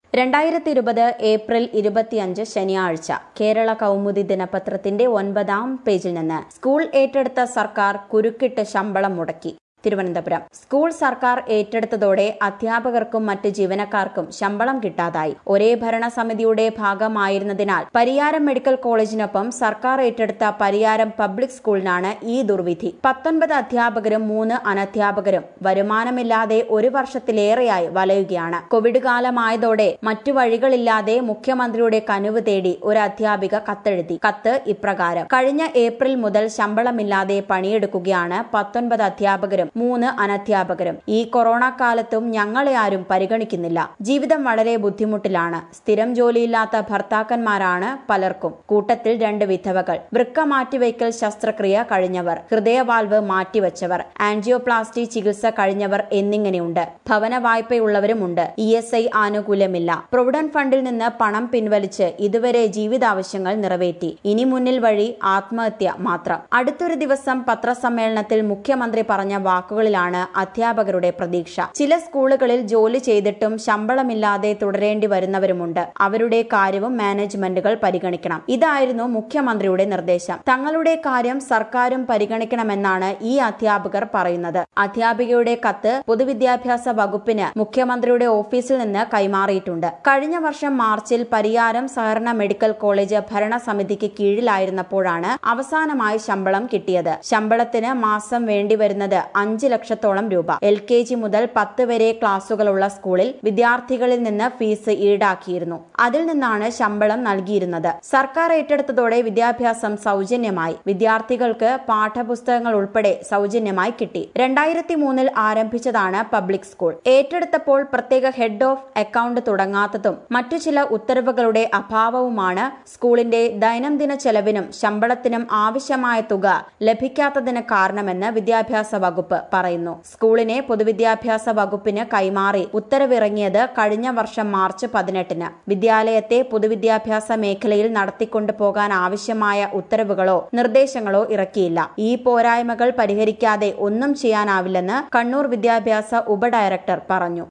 രണ്ടായിരത്തി ഇരുപത് ഏപ്രിൽ ഇരുപത്തിയഞ്ച് ശനിയാഴ്ച കേരള കൗമുദി ദിനപത്രത്തിന്റെ ഒൻപതാം പേജിൽ നിന്ന് സ്കൂൾ ഏറ്റെടുത്ത സർക്കാർ കുരുക്കിട്ട് ശമ്പളം മുടക്കി തിരുവനന്തപുരം സ്കൂൾ സർക്കാർ ഏറ്റെടുത്തതോടെ അധ്യാപകർക്കും മറ്റ് ജീവനക്കാർക്കും ശമ്പളം കിട്ടാതായി ഒരേ ഭരണസമിതിയുടെ ഭാഗമായിരുന്നതിനാൽ പരിയാരം മെഡിക്കൽ കോളേജിനൊപ്പം സർക്കാർ ഏറ്റെടുത്ത പരിയാരം പബ്ലിക് സ്കൂളിനാണ് ഈ ദുർവിധി പത്തൊൻപത് അധ്യാപകരും മൂന്ന് അനധ്യാപകരും വരുമാനമില്ലാതെ ഒരു വർഷത്തിലേറെയായി വലയുകയാണ് കോവിഡ് കാലമായതോടെ മറ്റു വഴികളില്ലാതെ മുഖ്യമന്ത്രിയുടെ കനുവ് തേടി ഒരു അധ്യാപിക കത്തെഴുതി കത്ത് ഇപ്രകാരം കഴിഞ്ഞ ഏപ്രിൽ മുതൽ ശമ്പളമില്ലാതെ പണിയെടുക്കുകയാണ് പത്തൊൻപത് അധ്യാപകരും മൂന്ന് അനധ്യാപകരും ഈ കൊറോണ കാലത്തും ഞങ്ങളെ ആരും പരിഗണിക്കുന്നില്ല ജീവിതം വളരെ ബുദ്ധിമുട്ടിലാണ് സ്ഥിരം ജോലിയില്ലാത്ത ഭർത്താക്കന്മാരാണ് പലർക്കും കൂട്ടത്തിൽ രണ്ട് വിധവകൾ വൃക്ക മാറ്റിവയ്ക്കൽ ശസ്ത്രക്രിയ കഴിഞ്ഞവർ ഹൃദയവാൽവ് മാറ്റിവെച്ചവർ ആൻജിയോപ്ലാസ്റ്റി ചികിത്സ കഴിഞ്ഞവർ എന്നിങ്ങനെയുണ്ട് ഭവന വായ്പയുള്ളവരുമുണ്ട് ഇ എസ് ഐ ആനുകൂല്യമില്ല പ്രൊവിഡന്റ് ഫണ്ടിൽ നിന്ന് പണം പിൻവലിച്ച് ഇതുവരെ ജീവിതാവശ്യങ്ങൾ നിറവേറ്റി ഇനി മുന്നിൽ വഴി ആത്മഹത്യ മാത്രം അടുത്തൊരു ദിവസം പത്രസമ്മേളനത്തിൽ മുഖ്യമന്ത്രി പറഞ്ഞ വാക്കുകളിലാണ് അധ്യാപകരുടെ പ്രതീക്ഷ ചില സ്കൂളുകളിൽ ജോലി ചെയ്തിട്ടും ശമ്പളമില്ലാതെ തുടരേണ്ടി വരുന്നവരുമുണ്ട് അവരുടെ കാര്യവും മാനേജ്മെന്റുകൾ പരിഗണിക്കണം ഇതായിരുന്നു മുഖ്യമന്ത്രിയുടെ നിർദ്ദേശം തങ്ങളുടെ കാര്യം സർക്കാരും പരിഗണിക്കണമെന്നാണ് ഈ അധ്യാപകർ പറയുന്നത് അധ്യാപികയുടെ കത്ത് പൊതുവിദ്യാഭ്യാസ വകുപ്പിന് മുഖ്യമന്ത്രിയുടെ ഓഫീസിൽ നിന്ന് കൈമാറിയിട്ടുണ്ട് കഴിഞ്ഞ വർഷം മാർച്ചിൽ പരിയാരം സഹകരണ മെഡിക്കൽ കോളേജ് ഭരണസമിതിക്ക് കീഴിലായിരുന്നപ്പോഴാണ് അവസാനമായി ശമ്പളം കിട്ടിയത് ശമ്പളത്തിന് മാസം വേണ്ടിവരുന്നത് അഞ്ച് ലക്ഷത്തോളം രൂപ എൽ കെ ജി മുതൽ പത്ത് വരെ ക്ലാസുകളുള്ള സ്കൂളിൽ വിദ്യാർത്ഥികളിൽ നിന്ന് ഫീസ് ഈടാക്കിയിരുന്നു അതിൽ നിന്നാണ് ശമ്പളം നൽകിയിരുന്നത് സർക്കാർ ഏറ്റെടുത്തതോടെ വിദ്യാഭ്യാസം സൗജന്യമായി വിദ്യാർത്ഥികൾക്ക് പാഠപുസ്തകങ്ങൾ ഉൾപ്പെടെ സൗജന്യമായി കിട്ടി രണ്ടായിരത്തി മൂന്നിൽ ആരംഭിച്ചതാണ് പബ്ലിക് സ്കൂൾ ഏറ്റെടുത്തപ്പോൾ പ്രത്യേക ഹെഡ് ഓഫ് അക്കൌണ്ട് തുടങ്ങാത്തതും മറ്റു ചില ഉത്തരവുകളുടെ അഭാവവുമാണ് സ്കൂളിന്റെ ദൈനംദിന ചെലവിനും ശമ്പളത്തിനും ആവശ്യമായ തുക ലഭിക്കാത്തതിന് കാരണമെന്ന് വിദ്യാഭ്യാസ വകുപ്പ് പറയുന്നു സ്കൂളിനെ പൊതുവിദ്യാഭ്യാസ വകുപ്പിന് കൈമാറി ഉത്തരവിറങ്ങിയത് കഴിഞ്ഞ വർഷം മാർച്ച് പതിനെട്ടിന് വിദ്യാലയത്തെ പൊതുവിദ്യാഭ്യാസ മേഖലയിൽ നടത്തിക്കൊണ്ടു പോകാൻ ആവശ്യമായ ഉത്തരവുകളോ നിർദ്ദേശങ്ങളോ ഇറക്കിയില്ല ഈ പോരായ്മകൾ പരിഹരിക്കാതെ ഒന്നും ചെയ്യാനാവില്ലെന്ന് കണ്ണൂർ വിദ്യാഭ്യാസ ഉപഡയറക്ടർ പറഞ്ഞു